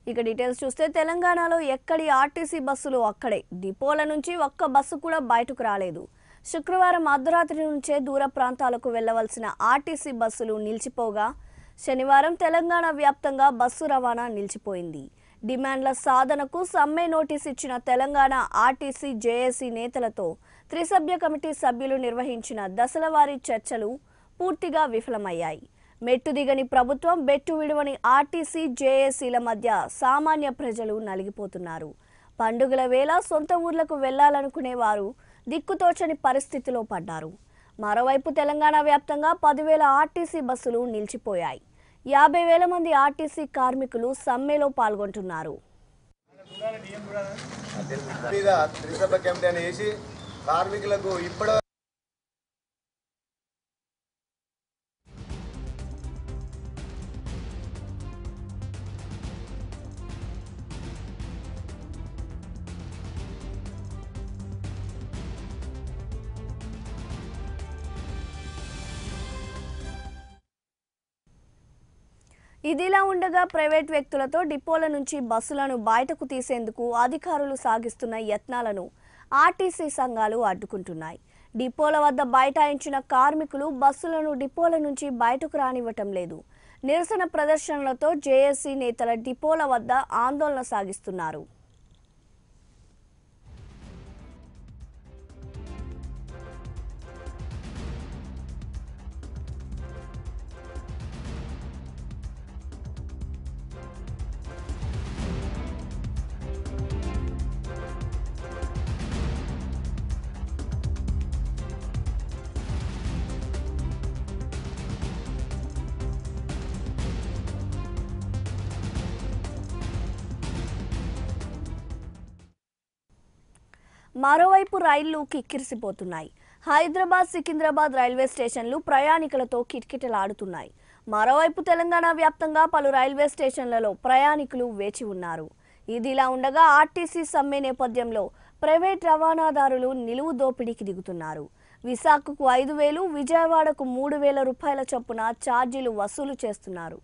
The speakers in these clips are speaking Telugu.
ఇక డీటెయిల్స్ చూస్తే తెలంగాణలో ఎక్కడి ఆర్టీసీ బస్సులు అక్కడే డిపోల నుంచి ఒక్క బస్సు కూడా బయటకు రాలేదు శుక్రవారం అర్ధరాత్రి నుంచే దూర ప్రాంతాలకు వెళ్లవలసిన ఆర్టీసీ బస్సులు నిలిచిపోగా శనివారం తెలంగాణ వ్యాప్తంగా బస్సు రవాణా నిలిచిపోయింది డిమాండ్ల సాధనకు సమ్మె నోటీస్ ఇచ్చిన తెలంగాణ ఆర్టీసీ జేఏసీ నేతలతో త్రిసభ్య కమిటీ సభ్యులు నిర్వహించిన దశలవారీ చర్చలు పూర్తిగా విఫలమయ్యాయి మెట్టు దిగని ప్రభుత్వం బెట్టు విడువని ఆర్టీసీ జేఏసీల మధ్య సామాన్య ప్రజలు నలిగిపోతున్నారు పండుగల వేళ సొంత ఊర్లకు వెళ్లాలనుకునే వారు దిక్కుతోచని పరిస్థితిలో పడ్డారు మరోవైపు తెలంగాణ వ్యాప్తంగా పదివేల ఆర్టీసీ బస్సులు నిలిచిపోయాయి యాభై వేల మంది ఆర్టీసీ కార్మికులు సమ్మెలో పాల్గొంటున్నారు మీద త్రిసభ కమిటీ అని వేసి కార్మికులకు ఇప్పటి ఇదిలా ఉండగా ప్రైవేట్ వ్యక్తులతో డిపోల నుంచి బస్సులను బయటకు తీసేందుకు అధికారులు సాగిస్తున్న యత్నాలను ఆర్టీసీ సంఘాలు అడ్డుకుంటున్నాయి డిపోల వద్ద బైఠాయించిన కార్మికులు బస్సులను డిపోల నుంచి బయటకు రానివ్వటం లేదు నిరసన ప్రదర్శనలతో జేఏసీ నేతల డిపోల వద్ద ఆందోళన సాగిస్తున్నారు మరోవైపు రైళ్లు కిక్కిరిసిపోతున్నాయి హైదరాబాద్ సికింద్రాబాద్ రైల్వే స్టేషన్లు ప్రయాణికులతో కిటకిటలాడుతున్నాయి మరోవైపు తెలంగాణ వ్యాప్తంగా పలు రైల్వే స్టేషన్లలో ప్రయాణికులు వేచి ఉన్నారు ఇదిలా ఉండగా ఆర్టీసీ సమ్మె నేపథ్యంలో ప్రైవేట్ రవాణాదారులు నిలువు దోపిడీకి దిగుతున్నారు విశాఖకు ఐదు వేలు విజయవాడకు మూడు వేల రూపాయల చొప్పున ఛార్జీలు వసూలు చేస్తున్నారు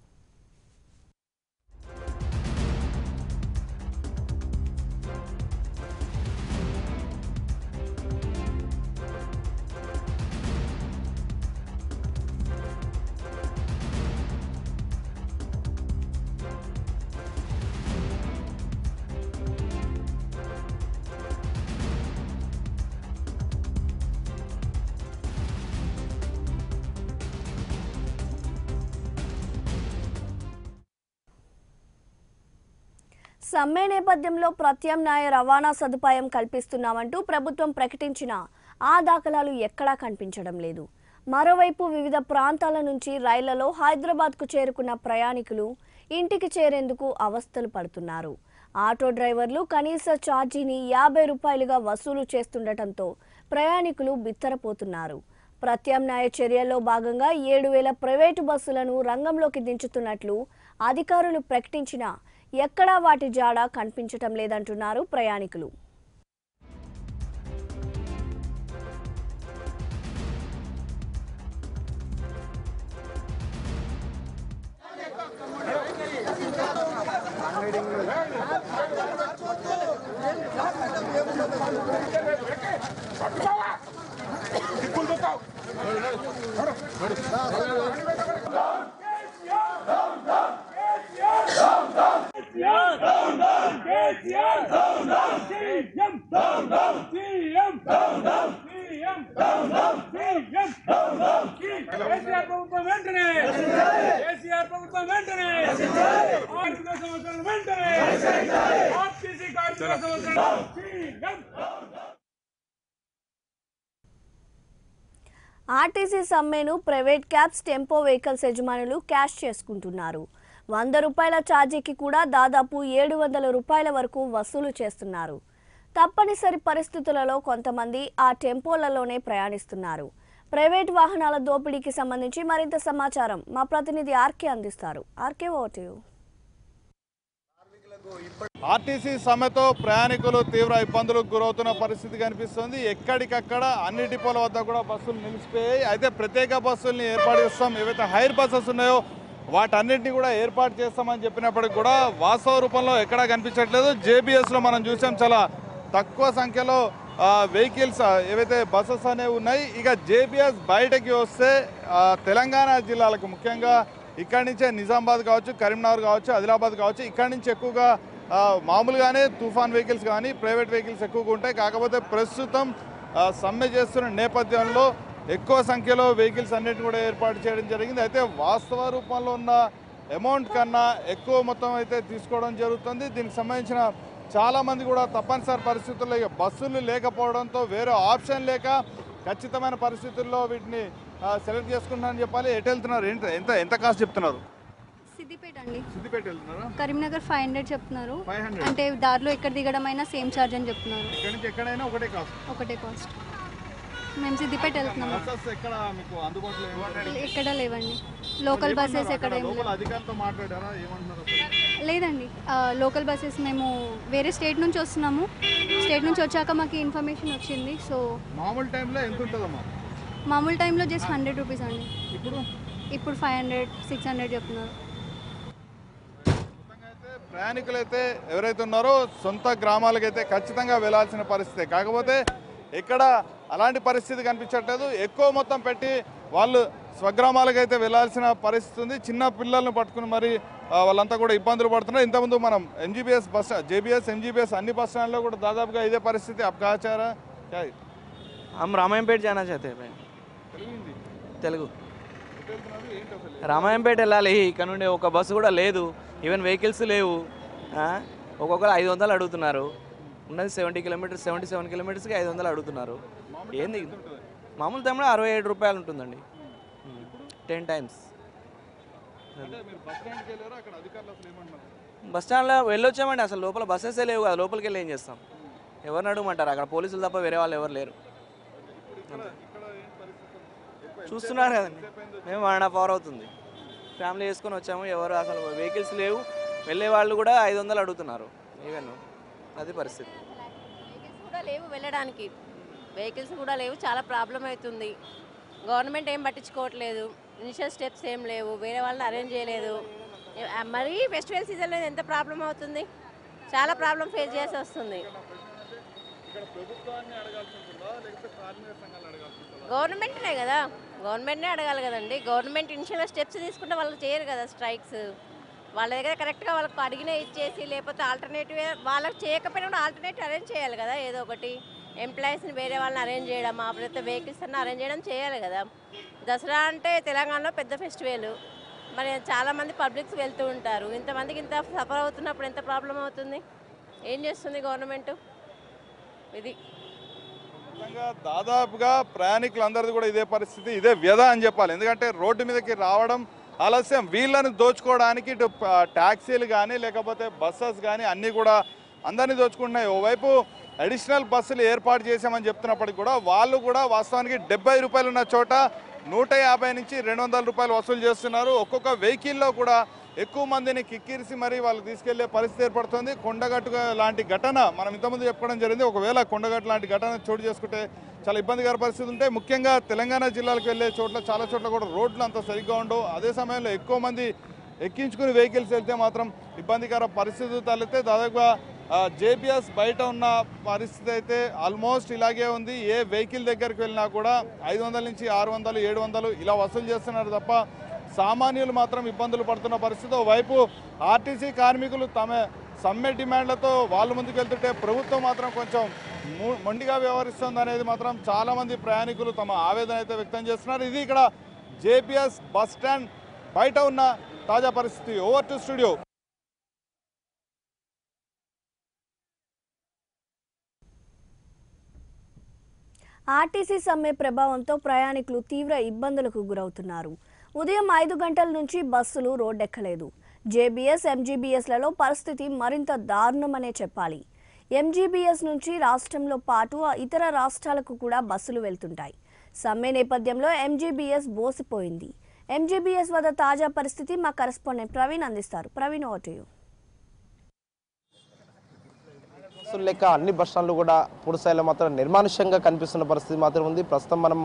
సమ్మె నేపథ్యంలో ప్రత్యామ్నాయ రవాణా సదుపాయం కల్పిస్తున్నామంటూ ప్రభుత్వం ప్రకటించిన ఆ దాఖలాలు ఎక్కడా కనిపించడం లేదు మరోవైపు వివిధ ప్రాంతాల నుంచి రైళ్లలో హైదరాబాద్కు చేరుకున్న ప్రయాణికులు ఇంటికి చేరేందుకు అవస్థలు పడుతున్నారు ఆటో డ్రైవర్లు కనీస ఛార్జీని యాభై రూపాయలుగా వసూలు చేస్తుండటంతో ప్రయాణికులు బిత్తరపోతున్నారు ప్రత్యామ్నాయ చర్యల్లో భాగంగా ఏడు వేల ప్రైవేటు బస్సులను రంగంలోకి దించుతున్నట్లు అధికారులు ప్రకటించినా ఎక్కడా వాటి జాడ కనిపించటం లేదంటున్నారు ప్రయాణికులు KCR down down CM down down CM down down CM down down CM down down KCR ప్రభుత్వం వెంటనే కేసీఆర్ ప్రభుత్వం వెంటనే ఆర్థిక సంవత్సరం వెంటనే ఆర్టీసీ కార్మిక సంవత్సరం సీఎం ఆర్టీసీ సమ్మెను ప్రైవేట్ క్యాబ్స్ టెంపో వెహికల్స్ యజమానులు క్యాష్ చేసుకుంటున్నారు వంద రూపాయల ఛార్జీకి కూడా దాదాపు ఏడు వందల రూపాయల వరకు వసూలు చేస్తున్నారు తప్పనిసరి పరిస్థితులలో కొంతమంది ఆ టెంపోలలోనే ప్రయాణిస్తున్నారు ప్రైవేట్ వాహనాల దోపిడీకి సంబంధించి మరింత సమాచారం మా ప్రతినిధి ఆర్కే అందిస్తారు ఆర్కే ఓటు కార్మికులకు ఇప్పటి ఆర్టీసీ సమ్మెతో ప్రయాణికులు తీవ్ర ఇబ్బందులకు గురవుతున్న పరిస్థితి కనిపిస్తుంది ఎక్కడికక్కడ అన్ని డిపోల వద్ద కూడా బస్సులు నిలిచిపోయాయి అయితే ప్రత్యేక బస్సుల్ని ఏర్పాటు చేస్తాం ఏవైతే హైర్ బస్సెస్ ఉన్నాయో వాటన్నిటిని కూడా ఏర్పాటు చేస్తామని చెప్పినప్పటికి కూడా వాస్తవ రూపంలో ఎక్కడా కనిపించట్లేదు జేబీఎస్లో మనం చూసాం చాలా తక్కువ సంఖ్యలో వెహికల్స్ ఏవైతే బస్సెస్ అనేవి ఉన్నాయి ఇక జేబీఎస్ బయటకి వస్తే ఆ, తెలంగాణ జిల్లాలకు ముఖ్యంగా ఇక్కడి నుంచే నిజామాబాద్ కావచ్చు కరీంనగర్ కావచ్చు ఆదిలాబాద్ కావచ్చు ఇక్కడి నుంచి ఎక్కువగా ఆ, మామూలుగానే తుఫాన్ వెహికల్స్ కానీ ప్రైవేట్ వెహికల్స్ ఎక్కువగా ఉంటాయి కాకపోతే ప్రస్తుతం ఆ, సమ్మె చేస్తున్న నేపథ్యంలో ఎక్కువ సంఖ్యలో వెహికల్స్ అన్నిటిని కూడా ఏర్పాటు చేయడం జరిగింది అయితే వాస్తవ రూపంలో ఉన్న అమౌంట్ కన్నా ఎక్కువ మొత్తం అయితే తీసుకోవడం జరుగుతుంది దీనికి సంబంధించిన చాలా మంది కూడా తప్పనిసరి పరిస్థితుల్లో ఇక బస్సులు లేకపోవడంతో వేరే ఆప్షన్ లేక ఖచ్చితమైన పరిస్థితుల్లో వీటిని సెలెక్ట్ చేసుకుంటున్నారని చెప్పాలి ఎటు వెళ్తున్నారు ఏంటి ఎంత ఎంత కాస్ట్ చెప్తున్నారు సిద్దిపేట అండి సిద్దిపేట వెళ్తున్నారా కరీంనగర్ ఫైవ్ హండ్రెడ్ చెప్తున్నారు 500. అంటే దారిలో ఎక్కడ దిగడం అయినా సేమ్ ఛార్జ్ అని చెప్తున్నారు ఇక్కడ నుంచి ఎక్కడైనా ఒకటే కాస్ట్ ఒకటే కాస్ట్ మేము సిద్దిపేట వెళ్తున్నాము బస్సెస్ ఎక్కడ మీకు అందుబాటులో ఏమంటారు? ఎక్కడ లేవండి లోకల్ బస్సెస్ ఎక్కడ ఏం లోపల లేవు అధికారులతో మాట్లాడారా ఏమంటున్నారు అసలు? లేదండి ఆ, లోకల్ బస్సెస్ మేము వేరే స్టేట్ నుంచి వస్తున్నాము స్టేట్ నుంచి వచ్చాక మాకు ఇన్ఫర్మేషన్ వచ్చింది సో మామూలు టైంలో ఎంత ఉంటుందమ్మా మామూలు టైంలో జస్ట్ హండ్రెడ్ రూపీస్ అండి ఇప్పుడు ఇప్పుడు ఫైవ్ హండ్రెడ్ సిక్స్ హండ్రెడ్ చెప్తున్నారు మొత్తంగా అయితే ప్రయాణికులైతే ఎవరైతే ఉన్నారో సొంత గ్రామాలకైతే ఖచ్చితంగా వెళ్ళాల్సిన పరిస్థితి కాకపోతే ఇక్కడ అలాంటి పరిస్థితి కనిపించట్లేదు ఎక్కువ మొత్తం పెట్టి వాళ్ళు స్వగ్రామాలకైతే వెళ్ళాల్సిన పరిస్థితి ఉంది చిన్న పిల్లల్ని పట్టుకుని మరి ఆ, వాళ్ళంతా కూడా ఇబ్బందులు పడుతున్నారు ఇంతకుముందు మనం ఎంజీబీఎస్ బస్ జేబీఎస్ ఎంజీబీఎస్ అన్ని బస్ స్టాండ్లో కూడా దాదాపుగా ఇదే పరిస్థితి అప్కాచారా క్యా హై? हम రామాయంపేట जाना चाहते हैं भाई తెలుగు హిందీ తెలుగు ఎటు వెళ్తున్నారు? ఏంటి అసలు? రామాయంపేట వెళ్ళాలి ఇక్కడ నుండి ఒక బస్సు కూడా లేదు ఈవెన్ వెహికల్స్ లేవు ఆ? ఒక్కొక్కరు ఐదు వందలు అడుగుతున్నారు ఉన్నది సెవెంటీ కిలోమీటర్స్ సెవెంటీ సెవెన్ కిలోమీటర్స్కి ఐదు వందలు అడుగుతున్నారు ఏంది మామూలు టైంలో అరవై ఏడు రూపాయలు ఉంటుందండి టెన్ టైమ్స్ అంటే మీరు బస్ స్టాండ్కి వెళ్ళారా అక్కడ అధికారులు అసలు ఏమంటున్నారు బస్ స్టాండ్లో వెళ్ళొచ్చామండి అసలు లోపల బస్సెసే లేవు కదా లోపలికి వెళ్ళి ఏం చేస్తాం ఎవరిని అడగమంటారు అక్కడ పోలీసులు తప్ప వేరే వాళ్ళు ఎవరు లేరు చూస్తున్నారు కదండి మేము వన్ అండ్ హాఫ్ అవర్ అవుతుంది ఫ్యామిలీ వేసుకొని వచ్చాము ఎవరు అసలు వెహికల్స్ లేవు వెళ్ళే వాళ్ళు కూడా ఐదు వందలు అడుగుతున్నారు ఈవెన్ అది పరిస్థితి వెహికల్స్ కూడా లేవు వెళ్ళడానికి వెహికల్స్ కూడా లేవు చాలా ప్రాబ్లం అవుతుంది గవర్నమెంట్ ఏం పట్టించుకోవట్లేదు ఇనిషియల్ స్టెప్స్ ఏం లేవు వేరే వాళ్ళని అరేంజ్ చేయలేదు ఏ- ఆ, మరీ ఫెస్టివల్ సీజన్లో ఎంత ప్రాబ్లం అవుతుంది చాలా ప్రాబ్లం ఫేస్ చేయాల్సి వస్తుంది ఇక్కడ ప్రభుత్వాన్ని అడగాల్సి ఉంటుందా లేకపోతే కార్మిక సంఘాలు అడగాల్సి ఉంటుందా గవర్నమెంట్నే కదా గవర్నమెంట్నే అడగాలి కదండి గవర్నమెంట్ ఇనిషియల్ స్టెప్స్ తీసుకుంటే వాళ్ళు చేయరు కదా స్ట్రైక్స్ వాళ్ళ దగ్గర కరెక్ట్గా వాళ్ళకి అడిగిన ఇచ్చేసి లేకపోతే ఆల్టర్నేటివ్ వాళ్ళకి చేయకపోయినా కూడా ఆల్టర్నేటివ్ అరేంజ్ చేయాలి కదా ఏదో ఒకటి ఎంప్లాయీస్ని వేరే వాళ్ళని అరేంజ్ చేయడం లేకపోతే వెహికల్స్ అన్న అరేంజ్ చేయడం చేయాలి కదా దసరా అంటే తెలంగాణలో పెద్ద ఫెస్టివల్ మరి చాలామంది పబ్లిక్స్ వెళ్తూ ఉంటారు ఇంతమందికి ఇంత సఫర్ అవుతున్నప్పుడు ఎంత ప్రాబ్లం అవుతుంది ఏం చేస్తుంది గవర్నమెంట్ ఇది మొత్తంగా దాదాపుగా ప్రయాణికులందరిది కూడా ఇదే పరిస్థితి ఇదే వ్యధ అని చెప్పాలి ఎందుకంటే రోడ్డు మీదకి రావడం ఆలస్యం వీళ్ళని దోచుకోవడానికి ఇటు ప- ట్యాక్సీలు కానీ లేకపోతే బస్సెస్ కానీ అన్నీ కూడా అందరినీ దోచుకుంటున్నాయి ఓవైపు అడిషనల్ బస్సులు ఏర్పాటు చేశామని చెప్తున్నప్పటికీ కూడా వాళ్ళు కూడా వాస్తవానికి డెబ్బై రూపాయలు ఉన్న చోట నూట యాభై నుంచి రెండు వందల రూపాయలు వసూలు చేస్తున్నారు ఒక్కొక్క వెహికల్లో కూడా ఎక్కువ మందిని కిక్కిరిసి మరి వాళ్ళు తీసుకెళ్లే పరిస్థితి ఏర్పడుతుంది కొండగట్టు లాంటి ఘటన మనం ఇంతకుముందు చెప్పుకోవడం జరిగింది ఒకవేళ కొండగట్టు లాంటి ఘటన చోటు చేసుకుంటే చాలా ఇబ్బందికర పరిస్థితి ఉంటే ముఖ్యంగా తెలంగాణ జిల్లాలకు వెళ్ళే చోట్ల చాలా చోట్ల కూడా రోడ్లు అంత సరిగ్గా ఉండవు అదే సమయంలో ఎక్కువ మంది ఎక్కించుకుని వెహికల్స్ వెళ్తే మాత్రం ఇబ్బందికర పరిస్థితులు తలెత్తే దాదాపుగా జేబీఎస్ బయట ఉన్న పరిస్థితి అయితే ఆల్మోస్ట్ ఇలాగే ఉంది ఏ వెహికల్ దగ్గరికి వెళ్ళినా కూడా ఐదు వందల నుంచి ఆరు వందలు ఏడు వందలు ఇలా వసూలు చేస్తున్నారు తప్ప సామాన్యులు మాత్రం ఇబ్బందులు పడుతున్న పరిస్థితి ఓవైపు ఆర్టీసీ కార్మికులు తమ సమ్మె డిమాండ్లతో వాళ్ళ ముందుకు వెళ్తుంటే ప్రభుత్వం మాత్రం కొంచెం ము- మొండిగా వ్యవహరిస్తుంది అనేది మాత్రం చాలామంది ప్రయాణికులు తమ ఆవేదన అయితే వ్యక్తం చేస్తున్నారు ఇది ఇక్కడ జేపీఎస్ బస్ స్టాండ్ బయట ఉన్న తాజా పరిస్థితి ఓవర్ టు స్టూడియో ఆర్టీసీ సమ్మె ప్రభావంతో ప్రయాణికులు తీవ్ర ఇబ్బందులకు గురవుతున్నారు ఉదయం ఐదు గంటల నుంచి బస్సులు రోడ్డెక్కలేదు జేబీఎస్ ఎంజీబీఎస్లలో పరిస్థితి మరింత దారుణమనే చెప్పాలి ఎంజీబీఎస్ నుంచి రాష్ట్రంలో పాటు ఇతర రాష్ట్రాలకు కూడా బస్సులు వెళ్తుంటాయి సమ్మె నేపథ్యంలో ఎంజీబీఎస్ బోసిపోయింది ఎంజీబీఎస్ వద్ద తాజా పరిస్థితి మా కరెస్పాండెంట్ ప్రవీణ్ అందిస్తారు ప్రవీణ్ ఓటయు బస్సులు లెక్క అన్ని బస్ స్టాండ్లు కూడా పూర్తిస్థాయిలో మాత్రం నిర్మానుష్యంగా కనిపిస్తున్న పరిస్థితి మాత్రం ఉంది ప్రస్తుతం మనం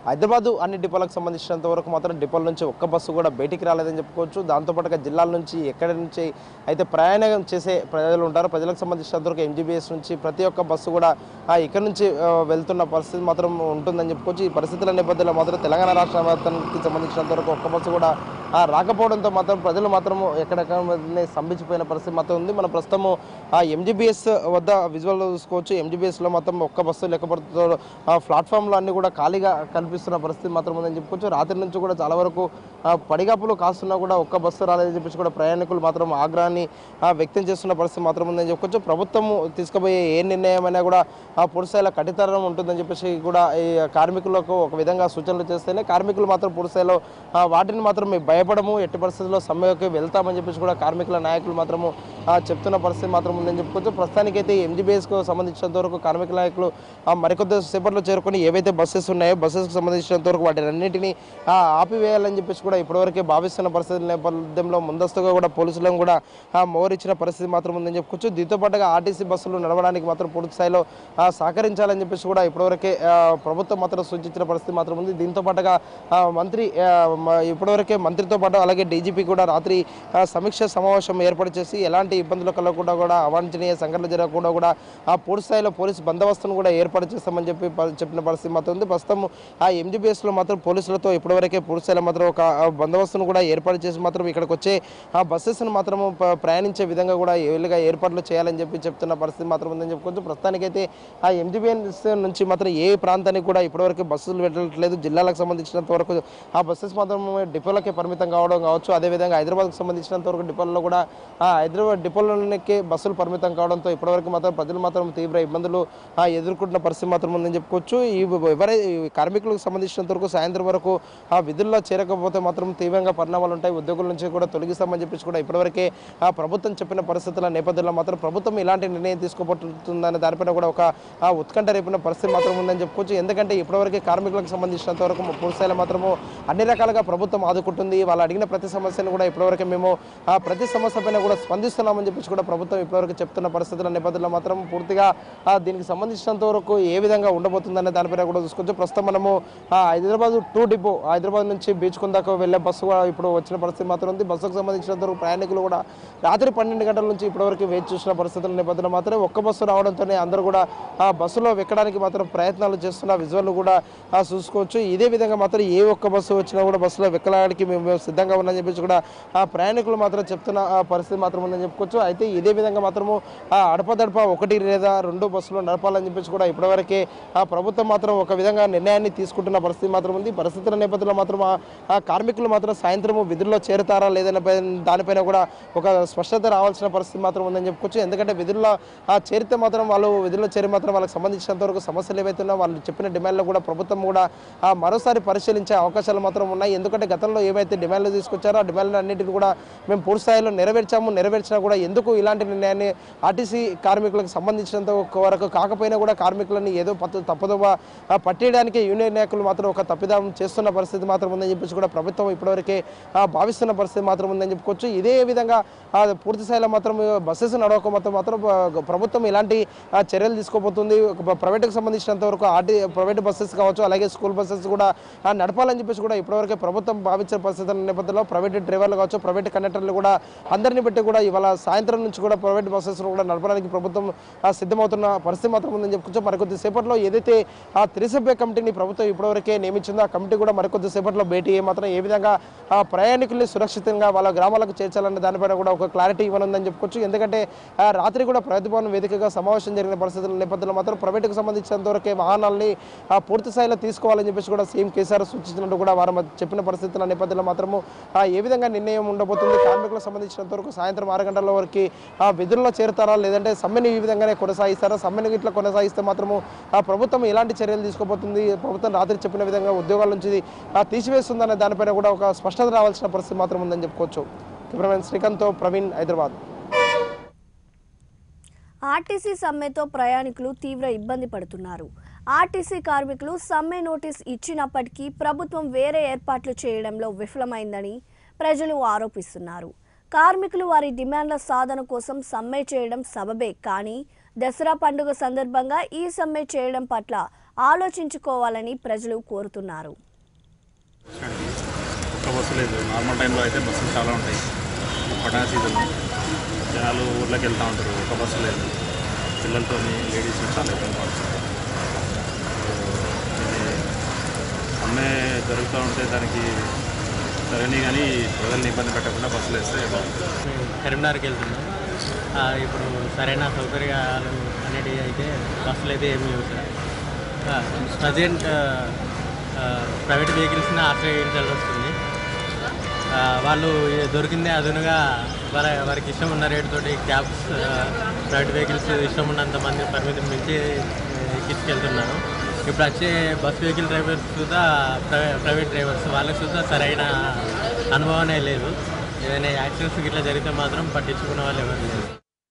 హైదరాబాద్ అన్ని డిపోలకు సంబంధించినంత వరకు మాత్రం డిపోల నుంచి ఒక్క బస్సు కూడా బయటికి రాలేదని చెప్పుకోవచ్చు దాంతోపాటుగా జిల్లాల నుంచి ఎక్కడి నుంచి అయితే ప్రయాణం చేసే ప్రజలు ఉంటారో ప్రజలకు సంబంధించినంత వరకు ఎంజీబీఎస్ నుంచి ప్రతి ఒక్క బస్సు కూడా ఆ, ఇక్కడ నుంచి ఆ, వెళ్తున్న పరిస్థితి మాత్రం ఉంటుందని చెప్పుకోవచ్చు ఈ పరిస్థితుల నేపథ్యంలో మాత్రం తెలంగాణ రాష్ట్ర వ్యాప్తానికి సంబంధించినంత వరకు ఒక్క బస్సు కూడా ఆ, రాకపోవడంతో మాత్రం ప్రజలు మాత్రం ఎక్కడెక్కడ స్తంభించిపోయిన పరిస్థితి మాత్రం ఉంది మన ప్రస్తుతము ఆ ఎంజీబీఎస్ వద్ద విజువల్ చూసుకోవచ్చు ఎంజీబీఎస్లో మాత్రం ఒక్క బస్సు లేకపోతే ఆ ప్లాట్ఫామ్లో అన్ని కూడా ఖాళీగా కనిపిస్తున్న పరిస్థితి మాత్రం ఉందని చెప్పుకోవచ్చు రాత్రి నుంచి కూడా చాలా వరకు ఆ, పడిగాపులు కాస్తున్నా కూడా ఒక్క బస్సు రాలేదని చెప్పేసి కూడా ప్రయాణికులు మాత్రం ఆగ్రహాన్ని ఆ, వ్యక్తం చేస్తున్న పరిస్థితి మాత్రం ఉందని చెప్పుకోవచ్చు ప్రభుత్వం తీసుకుపోయే ఏ నిర్ణయమైనా కూడా ఆ పూర్తిస్థాయిలో కఠితరం ఉంటుందని చెప్పేసి కూడా ఈ కార్మికులకు ఒక విధంగా సూచనలు చేస్తేనే కార్మికులు మాత్రం పూర్తిస్థాయిలో ఆ, వాటిని మాత్రం మేము భయపడము ఎట్టి పరిస్థితుల్లో సమ్మెకి వెళ్తామని చెప్పేసి కూడా కార్మికుల నాయకులు మాత్రము ఆ, చెప్తున్న పరిస్థితి మాత్రం ఉందని చెప్పుకోవచ్చు ప్రస్తుతానికైతే ఎంజీబీఎస్కు సంబంధించినంత వరకు కార్మికుల నాయకులు ఆ, మరికొద్ది సేపట్లో చేరుకొని ఏవైతే బస్సెస్ ఉన్నాయో బస్సెస్కి సంబంధించినంత వరకు వాటి అన్నింటినీ ఆ, ఆపివేయాలని చెప్పేసి కూడా ఇప్పటివరకే భావిస్తున్న పరిస్థితి నేపథ్యంలో ముందస్తుగా కూడా పోలీసులను కూడా ఆ, మోహరించిన పరిస్థితి మాత్రం ఉందని చెప్పుకోవచ్చు దీంతో పాటుగా ఆర్టీసీ బస్సులు నడవడానికి మాత్రం పూర్తి స్థాయిలో ఆ, సహకరించాలని చెప్పేసి కూడా ఇప్పటివరకే ఆ, ప్రభుత్వం మాత్రం సూచించిన పరిస్థితి మాత్రం ఉంది దీంతో పాటుగా ఆ, మంత్రి ఆ, మ- ఇప్పటివరకే మంత్రితో పాటు అలాగే డీజీపీ కూడా రాత్రి ఆ, సమీక్ష సమావేశం ఏర్పాటు చేసి ఎలాంటి ఇబ్బందులు కలగకుండా కూడా అవాంఛనీయ సంఘటనలు జరగకుండా కూడా ఆ పూర్తి స్థాయిలో పోలీసు బందోబస్తును కూడా ఏర్పాటు చేస్తామని చెప్పి ప- చెప్పిన పరిస్థితి మాత్రం ఉంది ప్రస్తుతం ఆ ఎంజీబీఎస్లో మాత్రం పోలీసులతో ఇప్పటివరకే పూర్తి స్థాయిలో మాత్రం ఒక ఆ, బందోబస్తును కూడా ఏర్పాటు చేసి మాత్రం ఇక్కడికి వచ్చే ఆ బస్సెస్ను మాత్రము ప- ప్రయాణించే విధంగా కూడా వీలుగా ఏర్పాట్లు చేయాలని చెప్పి చెప్తున్న పరిస్థితి మాత్రం ఉందని చెప్పుకోవచ్చు ప్రస్తుతానికైతే ఆ ఎంజీబీఎస్ నుంచి మాత్రం ఏ ప్రాంతానికి కూడా ఇప్పటివరకు బస్సులు వెళ్ళట్లేదు జిల్లాలకు సంబంధించినంత వరకు ఆ బస్సెస్ మాత్రం డిపోలకే పరిమితం కావడం కావచ్చు అదేవిధంగా హైదరాబాద్కు సంబంధించినంత వరకు డిపోలలో కూడా ఆ హైదరాబాద్ డిపోలకే బస్సులు పరిమితం కావడంతో ఇప్పటివరకు మాత్రం ప్రజలు మాత్రం తీవ్ర ఇబ్బందులు ఆ, ఎదుర్కొంటున్న పరిస్థితి మాత్రం ఉందని చెప్పుకోవచ్చు ఈ ఎవరై ఈ కార్మికులకు సంబంధించినంత వరకు సాయంత్రం వరకు ఆ విధుల్లో చేరకపోతే మాత్రం తీవ్రంగా పరిణామాలు ఉంటాయి ఉద్యోగుల నుంచి కూడా తొలగిస్తామని చెప్పేసి కూడా ఇప్పటివరకే ఆ ప్రభుత్వం చెప్పిన పరిస్థితుల నేపథ్యంలో మాత్రం ప్రభుత్వం ఇలాంటి నిర్ణయం తీసుకోబోతుందనే దానిపైన కూడా ఒక ఆ, ఉత్కంఠ రేపిన పరిస్థితి మాత్రం ఉందని చెప్పుకోవచ్చు ఎందుకంటే ఇప్పటివరకే కార్మికులకు సంబంధించినంత వరకు పూర్తిస్థాయిలో మాత్రము అన్ని రకాలుగా ప్రభుత్వం ఆదుకుంటుంది వాళ్ళు అడిగిన ప్రతి సమస్యను కూడా ఇప్పటివరకు మేము ఆ ప్రతి సమస్య పైన కూడా స్పందిస్తున్నామని చెప్పేసి కూడా ప్రభుత్వం ఇప్పటివరకు చెప్తున్న పరిస్థితుల నేపథ్యంలో మాత్రం పూర్తిగా ఆ, దీనికి సంబంధించినంత వరకు ఏ విధంగా ఉండబోతుందనే దానిపైన కూడా చూసుకోవచ్చు ప్రస్తుతం మనము ఆ, హైదరాబాద్ టూ డిపో హైదరాబాద్ నుంచి బీచ్ కుందాకు వెళ్ళే బస్సు కూడా ఇప్పుడు వచ్చిన పరిస్థితి మాత్రం ఉంది బస్సుకు సంబంధించినంత వరకు ప్రయాణికులు కూడా రాత్రి పన్నెండు గంటల నుంచి ఇప్పటివరకు వేచి చూసిన పరిస్థితుల నేపథ్యంలో మాత్రం ఒక్క బస్సు రావడంతోనే అందరూ కూడా ఆ బస్సులో ఎక్కడానికి మాత్రం ప్రయత్నాలు చేస్తున్న విజువల్ కూడా ఆ, చూసుకోవచ్చు ఇదే విధంగా మాత్రం ఏ ఒక్క బస్సు వచ్చినా కూడా బస్సులో వెక్కడానికి మేము మేము సిద్ధంగా ఉన్నామని చెప్పేసి కూడా ఆ ప్రయాణికులు మాత్రం చెప్తున్న ఆ పరిస్థితి మాత్రం ఉందని చెప్పుకోవచ్చు అయితే ఇదే విధంగా మాత్రము ఆ అడపదడప ఒకటి లేదా రెండు బస్సులు నడపాలని చెప్పేసి కూడా ఇప్పటివరకే ఆ ప్రభుత్వం మాత్రం ఒక విధంగా నిర్ణయాన్ని తీసుకుంటున్న పరిస్థితి మాత్రం ఉంది పరిస్థితుల నేపథ్యంలో మాత్రం ఆ- ఆ కార్మికులు మాత్రం సాయంత్రం విధుల్లో చేరుతారా లేదనే పై- దానిపైన కూడా ఒక స్పష్టత రావాల్సిన పరిస్థితి మాత్రం ఉందని చెప్పుకోవచ్చు ఎందుకంటే విధుల్లో ఆ చేరితే మాత్రం వాళ్ళు విధుల్లో చేరి మాత్రం వాళ్ళకి సంబంధించినంత వరకు సమస్యలు ఏవైతే ఉన్నాయో వాళ్ళు చెప్పిన డిమాండ్లు కూడా ప్రభుత్వం కూడా ఆ మరోసారి పరిశీలించే అవకాశాలు మాత్రం ఉన్నాయి ఎందుకంటే గతంలో ఏవైతే డిమాండ్లు తీసుకొచ్చారో ఆ డిమాండ్లు అన్నింటిని కూడా మేము పూర్తి స్థాయిలో నెరవేర్చాము నెరవేర్చినా కూడా ఎందుకు ఇలాంటి నిర్ణయాన్ని ఆర్టీసీ కార్మికులకు సంబంధించినంత వరకు కాకపోయినా కూడా కార్మికులని ఏదో పత్తు తప్పదోవ ఆ, పట్టేయడానికి యూనియన్ నాయకులు మాత్రం ఒక తప్పిదం చేస్తున్న పరిస్థితి మాత్రం ఉందని చెప్పేసి కూడా ప్రభుత్వం ఇప్పటివరకే ఆ, భావిస్తున్న పరిస్థితి మాత్రం ఉందని చెప్పుకోవచ్చు ఇదే విధంగా ఆ, పూర్తి స్థాయిలో మాత్రం బస్సెస్ నడవక మాత్రం మాత్రం ఆ, ప్రభుత్వం ఇలాంటి ఆ, చర్యలు తీసుకోబోతుంది ఒక ప్రైవేట్కి సంబంధించినంత వరకు ఆర్టీ ప్రైవేట్ బస్సెస్ కావచ్చు అలాగే స్కూల్ బస్సెస్ కూడా ఆ, నడపాలని చెప్పేసి కూడా ఇప్పటివరకే ప్రభుత్వం భావించిన పరిస్థితుల నేపథ్యంలో ప్రైవేట్ డ్రైవర్లు కావచ్చు ప్రైవేట్ కండక్టర్లు కూడా అందరిని పెట్టి కూడా ఇవాళ సాయంత్రం నుంచి కూడా ప్రైవేట్ బస్సెస్ కూడా నడపడానికి ప్రభుత్వం ఆ, సిద్ధమవుతున్న పరిస్థితి మాత్రం ఉందని చెప్పుకోవచ్చు మరికొద్ది సేపట్లో ఏదైతే ఆ త్రిసభ్య కమిటీని ప్రభుత్వం ఇప్పటివరకే నియమించిందో ఆ కమిటీ కూడా మరికొద్ది సేపట్లో భేటీ అయ్యి మాత్రం ఏ విధంగా ఆ ప్రయాణికుల్ని సురక్షితంగా వాళ్ళ గ్రామాలకు చేర్చాలనే దానిపైన కూడా ఒక క్లారిటీ ఇవ్వనుందని చెప్పుకోవచ్చు ఎందుకంటే ఆ, రాత్రి కూడా ప్రతిభవన్ వేదికగా సమావేశం జరిగిన పరిస్థితుల నేపథ్యంలో మాత్రం ప్రైవేట్కి సంబంధించినంత వరకే వాహనాల్ని ఆ, పూర్తి స్థాయిలో తీసుకోవాలని చెప్పేసి కూడా సీఎం కేసీఆర్ సూచించినట్టు కూడా వారు మ- చెప్పిన పరిస్థితుల నేపథ్యంలో మాత్రము ఆ, ఏ విధంగా నిర్ణయం ఉండబోతుంది కార్మికులకు సంబంధించినంత వరకు సాయంత్రం ఆరు గంటల వరకు ఆ విధుల్లో చేరుతారా లేదంటే సమ్మెని ఈ విధంగానే కొనసాగిస్తారా సమ్మెని ఇట్లా కొనసాగిస్తే మాత్రము ఆ ప్రభుత్వం ఎలాంటి చర్యలు తీసుకోబోతుంది ప్రభుత్వం రాత్రి చెప్పిన విధంగా ఉద్యోగాల నుంచి ఆ, తీసివేస్తుందనే దానిపైన కూడా ఒక స్పష్టత రావాల్సిన పరిస్థితి మాత్రం ఉందని చెప్పుకోవచ్చు కెమెరామెన్ శ్రీకాంత్తో ప్రవీణ్ హైదరాబాద్ ఆర్టీసీ సమ్మెతో ప్రయాణికులు తీవ్ర ఇబ్బంది పడుతున్నారు ఆర్టీసీ కార్మికులు సమ్మె నోటీస్ ఇచ్చినప్పటికీ ప్రభుత్వం వేరే ఏర్పాట్లు చేయడంలో విఫలమైందని ప్రజలు ఆరోపిస్తున్నారు కార్మికులు వారి డిమాండ్ల సాధన కోసం సమ్మె చేయడం సబబే కానీ దసరా పండుగ సందర్భంగా ఈ సమ్మె చేయడం పట్ల ఆలోచించుకోవాలని ప్రజలు కోరుతున్నారు ఒక్క బస్సు లేదు నార్మల్ టైంలో అయితే బస్సులు చాలా ఉంటాయి పండగ సీజన్ జనాలు ఊర్లోకి వెళ్తూ ఉంటారు ఒక బస్సు లేదు పిల్లలతో లేడీస్ చాలా ఇబ్బంది పడుతుంది ఇది సమ్మె జరుగుతూ ఉంటే దానికి సరైన కానీ ప్రజల్ని ఇబ్బంది పెట్టకుండా బస్సులు వేస్తే బాగుంటుంది మేము కరీంనగర్కి వెళ్తున్నాం ఆ, ఇప్పుడు సరైన సౌకర్యాలు అనేటివి అయితే బస్సులు అయితే ఏమి లేవు సార్ ప్రజెంట్ ప్రైవేట్ వెహికల్స్ని ఆశ్రయించాల్సి వస్తుంది ఆ, వాళ్ళు దొరికిందే అదునుగా వారి వారికి ఇష్టం ఉన్న రేటుతోటి క్యాబ్స్ ప్రైవేట్ వెహికల్స్ ఇష్టం ఉన్నంత మంది పరిమితం మించి ఎక్కించుకెళ్తున్నారు ఇప్పుడు వచ్చే బస్ వెహికల్ డ్రైవర్స్ సుధా ప్రైవేట్ డ్రైవర్స్ వాళ్ళకి సుధా సరైన అనుభవమే లేదు ఏదైనా యాక్సిడెంట్స్ ఇట్లా జరిగితే మాత్రం పట్టించుకునే వాళ్ళు ఎవరు లేరు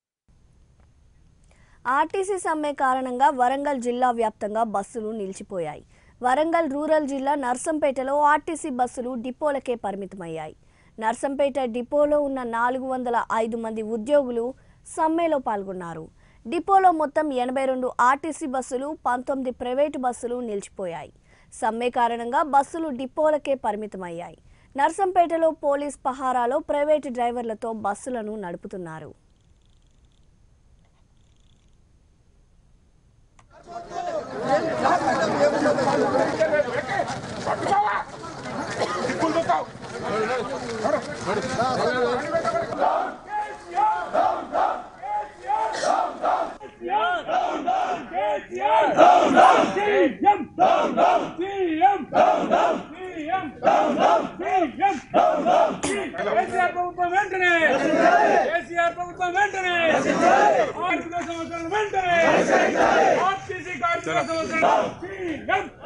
ఆర్టీసీ సమ్మె కారణంగా వరంగల్ జిల్లా వ్యాప్తంగా బస్సులు నిలిచిపోయాయి వరంగల్ రూరల్ జిల్లా నర్సంపేటలో ఆర్టీసీ బస్సులు డిపోలకే పరిమితమయ్యాయి నర్సంపేట డిపోలో ఉన్న నాలుగు వందల ఐదు మంది ఉద్యోగులు సమ్మెలో పాల్గొన్నారు డిపోలో మొత్తం ఎనభై రెండు ఆర్టీసీ బస్సులు పంతొమ్మిది ప్రైవేటు బస్సులు నిలిచిపోయాయి సమ్మె కారణంగా బస్సులు డిపోలకే పరిమితమయ్యాయి నర్సంపేటలో పోలీస్ పహారాలో ప్రైవేటు డ్రైవర్లతో బస్సులను నడుపుతున్నారు కేసీఆర్ ప్రభుత్వం వెంటనే కేసీఆర్ ప్రభుత్వం వెంటనే ఆర్థిక సంవత్సరం వెంటనే ఆర్టీసీ కార్మిక సంవత్సరం